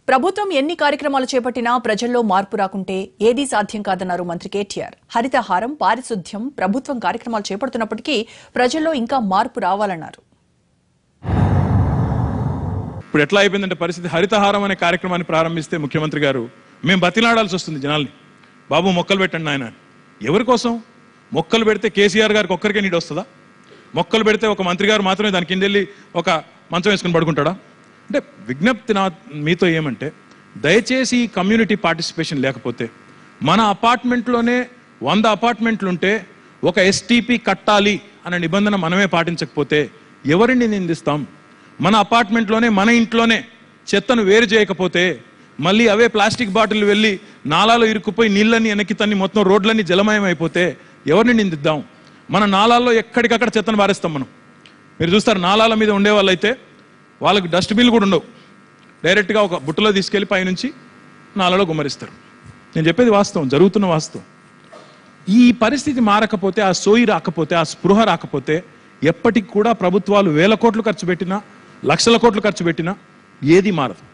ప్రభుత్వం ఎన్ని కార్యక్రమాలు చేపట్టినా ప్రజల్లో మార్పు రాకుంటే ఏదీ సాధ్యం కాదన్నారు మంత్రి కేటీఆర్ హరితహారం పారిశుద్ధ్యం ప్రభుత్వం కార్యక్రమాలు చేపడుతున్నప్పటికీ ప్రజల్లో ఇంకా మార్పు రావాలన్నారు ఇప్పుడు ఎట్లా అయిపోయిందంటే పరిస్థితి హరితహారం అనే కార్యక్రమాన్ని ప్రారంభిస్తే ముఖ్యమంత్రి గారు మేము బతిలాడాల్సి వస్తుంది జనాల్ని బాబు మొక్కలు పెట్టండి ఆయన ఎవరి కోసం మొక్కలు పెడితే కేసీఆర్ గారికి ఒక్కరికే నీడు వస్తుందా మొక్కలు పెడితే ఒక మంత్రి గారు మాత్రమే దాని కింద వెళ్ళి ఒక మంచం వేసుకుని పడుకుంటాడా అంటే విజ్ఞప్తి నా మీతో ఏమంటే దయచేసి ఈ కమ్యూనిటీ పార్టిసిపేషన్ లేకపోతే మన అపార్ట్మెంట్లోనే వంద అపార్ట్మెంట్లు ఉంటే ఒక ఎస్టీపీ కట్టాలి అనే నిబంధన మనమే పాటించకపోతే ఎవరిని నిందిస్తాం మన అపార్ట్మెంట్లోనే మన ఇంట్లోనే చెత్తను వేరు చేయకపోతే మళ్ళీ అవే ప్లాస్టిక్ బాటిల్ వెళ్ళి నాలాలో ఇరుక్కుపోయి నీళ్ళని వెనక్కి తన్ని మొత్తం రోడ్లన్నీ జలమయం అయిపోతే ఎవరిని నిందిద్దాం మన నాలాల్లో ఎక్కడికక్కడ చెత్తను పారేస్తాం మనం మీరు చూస్తారు నాలాల మీద ఉండే వాళ్ళైతే వాళ్ళకి డస్ట్బిన్లు కూడా ఉండవు డైరెక్ట్గా ఒక బుట్టలో తీసుకెళ్లి పైనుంచి నాలలో గుమ్మరిస్తారు నేను చెప్పేది వాస్తవం జరుగుతున్న వాస్తవం ఈ పరిస్థితి మారకపోతే ఆ సోయి రాకపోతే ఆ స్పృహ రాకపోతే ఎప్పటికి కూడా ప్రభుత్వాలు వేల కోట్లు ఖర్చు పెట్టినా లక్షల కోట్లు ఖర్చు పెట్టినా ఏది మారదు